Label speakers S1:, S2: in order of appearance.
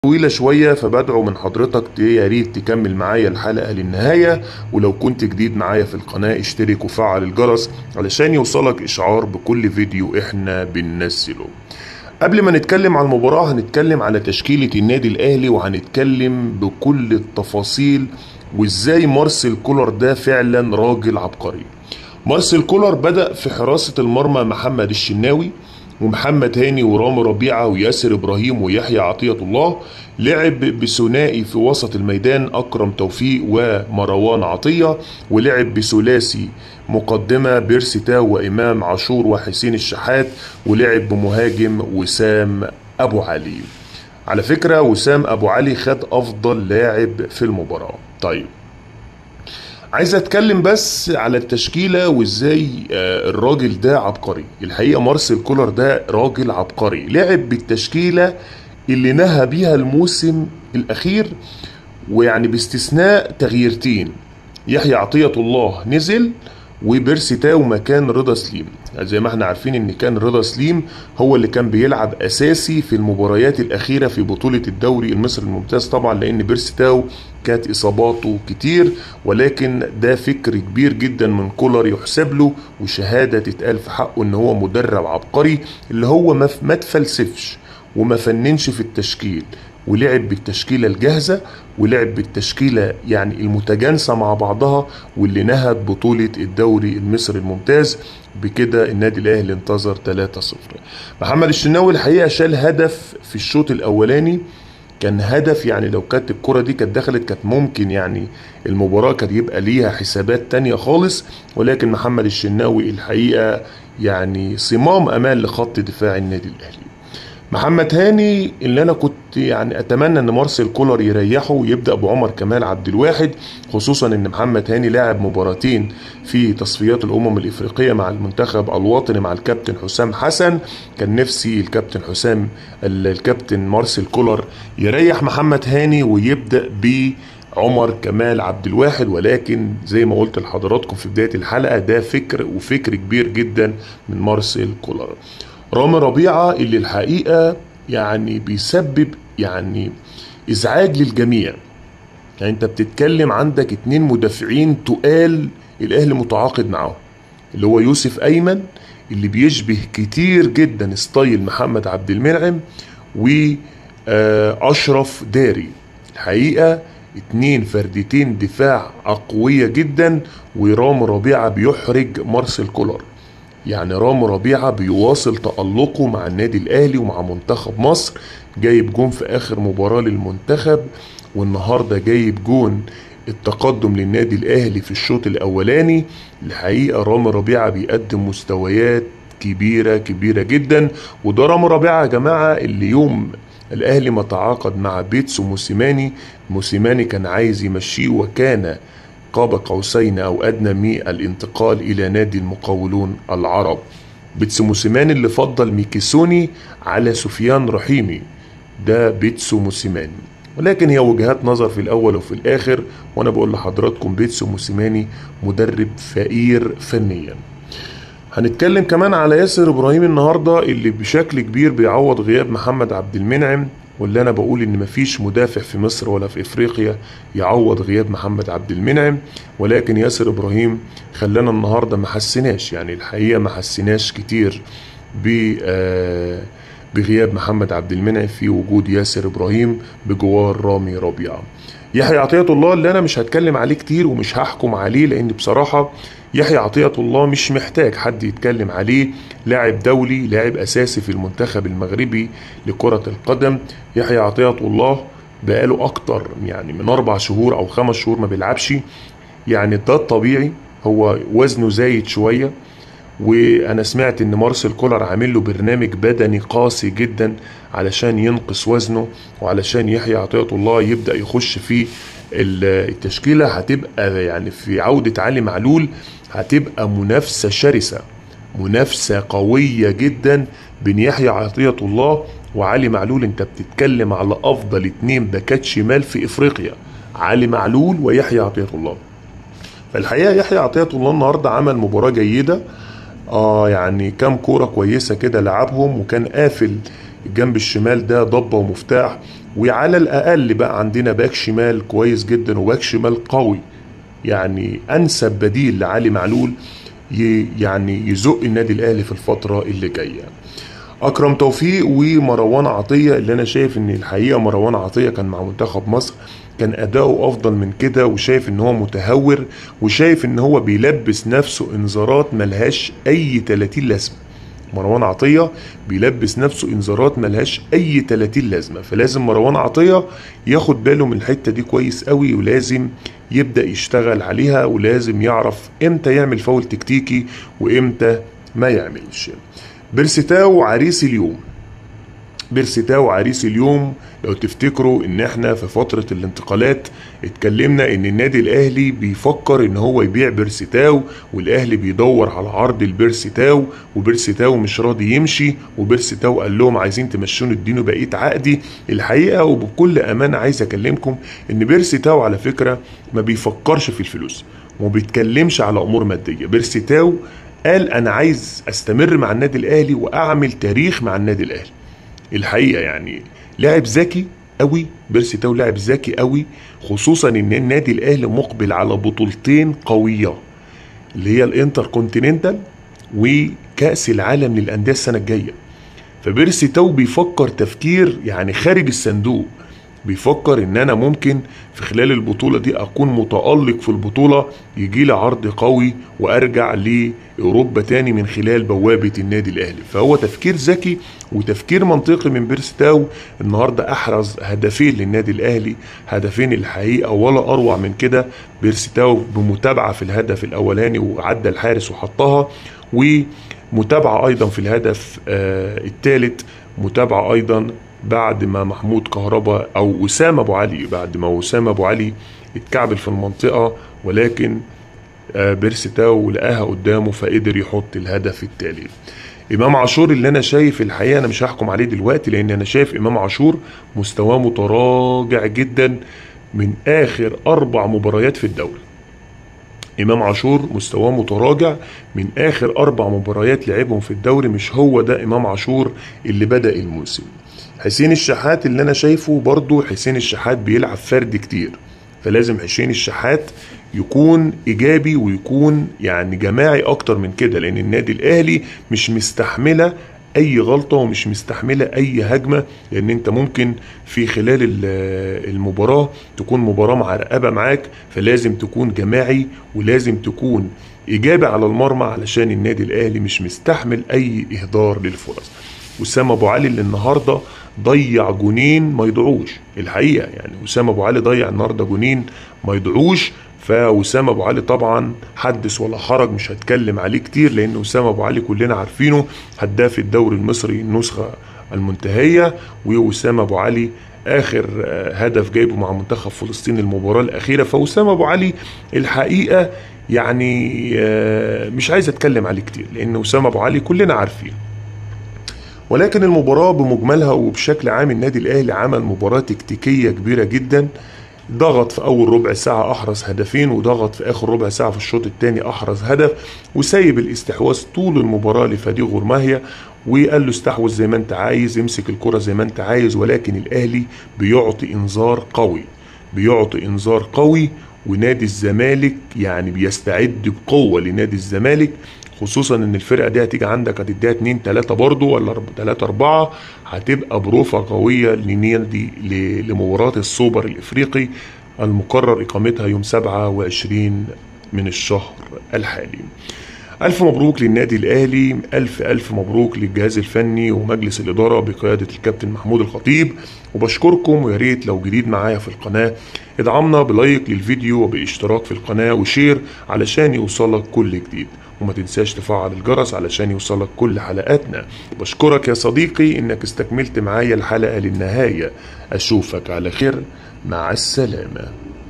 S1: طويلة شوية فبدعو من حضرتك ت- يا ريت تكمل معايا الحلقة للنهاية ولو كنت جديد معايا في القناة اشترك وفعل الجرس علشان يوصلك إشعار بكل فيديو احنا بننزله قبل ما نتكلم عن المباراة هنتكلم على تشكيلة النادي الأهلي وهنتكلم بكل التفاصيل وإزاي مارسيل كولر ده فعلا راجل عبقري مارسيل كولر بدأ في حراسة المرمى محمد الشناوي ومحمد هاني ورامي ربيعة وياسر إبراهيم ويحيى عطية الله لعب بثنائي في وسط الميدان أكرم توفيق ومروان عطية ولعب بثلاثي مقدمة بيرسي تاو وإمام عاشور وحسين الشحات ولعب بمهاجم وسام أبو علي على فكرة وسام أبو علي خد أفضل لاعب في المباراة طيب عايز اتكلم بس على التشكيله وازاي آه، الراجل ده عبقري الحقيقه مارسيل كولر ده راجل عبقري لعب بالتشكيله اللي نهى بيها الموسم الاخير ويعني باستثناء تغييرتين يحيى عطيه الله نزل وبيرسي تاو مكان رضا سليم زي ما احنا عارفين ان كان رضا سليم هو اللي كان بيلعب اساسي في المباريات الاخيره في بطوله الدوري المصري الممتاز طبعا لان بيرسي تاو كانت اصاباته كتير ولكن ده فكر كبير جدا من كولر يحسب له وشهاده تتقال في حقه ان هو مدرب عبقري اللي هو ما ما تفلسفش وما فننش في التشكيل ولعب بالتشكيله الجاهزه ولعب بالتشكيله يعني المتجانسه مع بعضها واللي نهت بطوله الدوري المصري الممتاز بكده النادي الاهلي انتظر 3-0 محمد الشناوي الحقيقه شال هدف في الشوط الاولاني كان هدف يعني لو كانت الكرة دي كانت دخلت كانت ممكن يعني المباراة كانت يبقى ليها حسابات تانية خالص ولكن محمد الشناوي الحقيقة يعني صمام أمان لخط دفاع النادي الأهلي محمد هاني اللي انا كنت يعني اتمنى ان مارسيل كولر يريحه ويبدا بعمر كمال عبد الواحد خصوصا ان محمد هاني لعب مباراتين في تصفيات الامم الافريقيه مع المنتخب الوطني مع الكابتن حسام حسن كان نفسي الكابتن حسام ال- الكابتن مارسيل كولر يريح محمد هاني ويبدا ب عمر كمال عبد الواحد ولكن زي ما قلت لحضراتكم في بدايه الحلقه ده فكر وفكر كبير جدا من مارسيل كولر رامي ربيعة اللي الحقيقة يعني بيسبب يعني إزعاج للجميع يعني أنت بتتكلم عندك اتنين مدافعين تقال الأهلي متعاقد معاهم اللي هو يوسف أيمن اللي بيشبه كتير جدا ستايل محمد عبد المنعم وأشرف داري الحقيقة اتنين فردتين دفاع أقوية جدا ورامي ربيعة بيحرج مارسيل كولر يعني رامي ربيعة بيواصل تألقه مع النادي الأهلي ومع منتخب مصر جايب جون في آخر مباراة للمنتخب والنهاردة جايب جون التقدم للنادي الأهلي في الشوط الأولاني الحقيقة رامي ربيعة بيقدم مستويات كبيرة كبيرة جدا وده رامي ربيعة يا جماعة اللي يوم الأهلي ما تعاقد مع بيتسو موسيماني موسيماني كان عايز يمشيه وكان قاب قوسين أو أدنى من الانتقال إلى نادي المقاولون العرب بيتسو موسيماني اللي فضل ميكيسوني على سفيان رحيمي ده بيتسو موسيماني ولكن هي وجهات نظر في الأول وفي الآخر وأنا بقول لحضراتكم بيتسو موسيماني مدرب فقير فنيا هنتكلم كمان على ياسر ابراهيم النهارده اللي بشكل كبير بيعوض غياب محمد عبد المنعم واللي انا بقول ان مفيش مدافع في مصر ولا في افريقيا يعوض غياب محمد عبد المنعم ولكن ياسر ابراهيم خلانا النهارده ما حسناش يعني الحقيقه ما حسناش كتير ب آه، بغياب محمد عبد المنعم في وجود ياسر ابراهيم بجوار رامي ربيعه يحيى عطية الله اللي انا مش هتكلم عليه كتير ومش هحكم عليه لان بصراحة يحيى عطية الله مش محتاج حد يتكلم عليه لاعب دولي لاعب اساسي في المنتخب المغربي لكرة القدم يحيى عطية الله بقاله اكتر يعني من اربع شهور او خمس شهور ما بيلعبش يعني ده الطبيعي هو وزنه زايد شوية وانا سمعت ان مارسيل كولر عامل له برنامج بدني قاسي جدا علشان ينقص وزنه وعلشان يحيى عطية الله يبدأ يخش في ال- التشكيلة هتبقى يعني في عودة علي معلول هتبقى منافسة شرسة منافسة قوية جدا بين يحيى عطية الله وعلي معلول انت بتتكلم على افضل اتنين باكات شمال في افريقيا علي معلول ويحيى عطية الله فالحقيقه يحيى عطيه الله النهارده عمل مباراه جيده اه يعني كام كوره كويسه كده لعبهم وكان قافل الجنب الشمال ده ضبه ومفتاح وعلى الاقل بقى عندنا باك شمال كويس جدا وباك شمال قوي يعني انسب بديل لعلي معلول ي- يعني يزق النادي الاهلي في الفتره اللي جايه اكرم توفيق ومروان عطيه اللي انا شايف ان الحقيقه مروان عطيه كان مع منتخب مصر كان اداؤه افضل من كده وشايف ان هو متهور وشايف ان هو بيلبس نفسه انذارات ملهاش اي 30 لازمه مروان عطية بيلبس نفسه انذارات ملهاش اي 30 لازمة فلازم مروان عطية ياخد باله من الحتة دي كويس قوي ولازم يبدأ يشتغل عليها ولازم يعرف امتى يعمل فاول تكتيكي وامتى ما يعملش بيرسيتاو عريس اليوم بيرسيتاو عريس اليوم لو تفتكروا ان احنا في فترة الانتقالات اتكلمنا ان النادي الاهلي بيفكر ان هو يبيع بيرسيتاو والاهلي بيدور على عرض البيرسيتاو وبيرسيتاو مش راضي يمشي وبيرسيتاو قال لهم عايزين تمشوني ادينوا بقية عقدي الحقيقة وبكل امانة عايز اكلمكم ان بيرسيتاو على فكرة ما بيفكرش في الفلوس وما بيتكلمش على امور مادية بيرسيتاو قال انا عايز استمر مع النادي الاهلي واعمل تاريخ مع النادي الاهلي الحقيقه يعني لاعب ذكي قوي بيرسي تاو لاعب ذكي قوي خصوصا ان النادي الاهلي مقبل على بطولتين قويه اللي هي الانتر كونتيننتال وكاس العالم للانديه السنه الجايه فبيرسي تاو بيفكر تفكير يعني خارج الصندوق بيفكر ان انا ممكن في خلال البطوله دي اكون متالق في البطوله يجي لي عرض قوي وارجع لاوروبا تاني من خلال بوابه النادي الاهلي فهو تفكير ذكي وتفكير منطقي من بيرستاو النهارده احرز هدفين للنادي الاهلي هدفين الحقيقه ولا اروع من كده بيرستاو بمتابعه في الهدف الاولاني وعدى الحارس وحطها ومتابعه ايضا في الهدف آه الثالث متابعه ايضا بعد ما محمود كهربا او اسامه ابو علي بعد ما اسامه ابو علي اتكعبل في المنطقه ولكن آه بيرستاو لقاها قدامه فقدر يحط الهدف التالي امام عاشور اللي انا شايف الحقيقه انا مش هحكم عليه دلوقتي لان انا شايف امام عاشور مستواه متراجع جدا من اخر اربع مباريات في الدوري امام عاشور مستواه متراجع من اخر اربع مباريات لعبهم في الدوري مش هو ده امام عاشور اللي بدا الموسم حسين الشحات اللي انا شايفه برضو حسين الشحات بيلعب فرد كتير فلازم حسين الشحات يكون ايجابي ويكون يعني جماعي اكتر من كده لان النادي الاهلي مش مستحمله اي غلطه ومش مستحمله اي هجمه لان انت ممكن في خلال المباراه تكون مباراه معرقبه معاك فلازم تكون جماعي ولازم تكون ايجابي على المرمى علشان النادي الاهلي مش مستحمل اي اهدار للفرص وسام ابو علي اللي النهارده ضيع جونين ما يضيعوش الحقيقه يعني وسام ابو علي ضيع النهارده جونين ما يضيعوش فوسام ابو علي طبعا حدث ولا حرج مش هتكلم عليه كتير لان وسام ابو علي كلنا عارفينه هداف الدوري المصري النسخه المنتهيه ووسام ابو علي اخر هدف جايبه مع منتخب فلسطين المباراه الاخيره فوسام ابو علي الحقيقه يعني مش عايز اتكلم عليه كتير لان وسام ابو علي كلنا عارفينه ولكن المباراة بمجملها وبشكل عام النادي الأهلي عمل مباراة تكتيكية كبيرة جدا ضغط في أول ربع ساعة أحرز هدفين وضغط في آخر ربع ساعة في الشوط الثاني أحرز هدف وسايب الاستحواذ طول المباراة لفريق غرماهية وقال له استحوذ زي ما أنت عايز امسك الكرة زي ما أنت عايز ولكن الأهلي بيعطي إنذار قوي بيعطي إنذار قوي ونادي الزمالك يعني بيستعد بقوة لنادي الزمالك خصوصا ان الفرقه دي هتيجي عندك هتديها 2 3 برضه ولا 3 4 هتبقى بروفه قويه لنادي لمباراه السوبر الافريقي المقرر اقامتها يوم 27 من الشهر الحالي. ألف مبروك للنادي الأهلي ألف ألف مبروك للجهاز الفني ومجلس الإدارة بقيادة الكابتن محمود الخطيب وبشكركم ويا ريت لو جديد معايا في القناة ادعمنا بلايك للفيديو وباشتراك في القناة وشير علشان يوصلك كل جديد وما تنساش تفعل الجرس علشان يوصلك كل حلقاتنا بشكرك يا صديقي انك استكملت معايا الحلقة للنهاية اشوفك على خير مع السلامة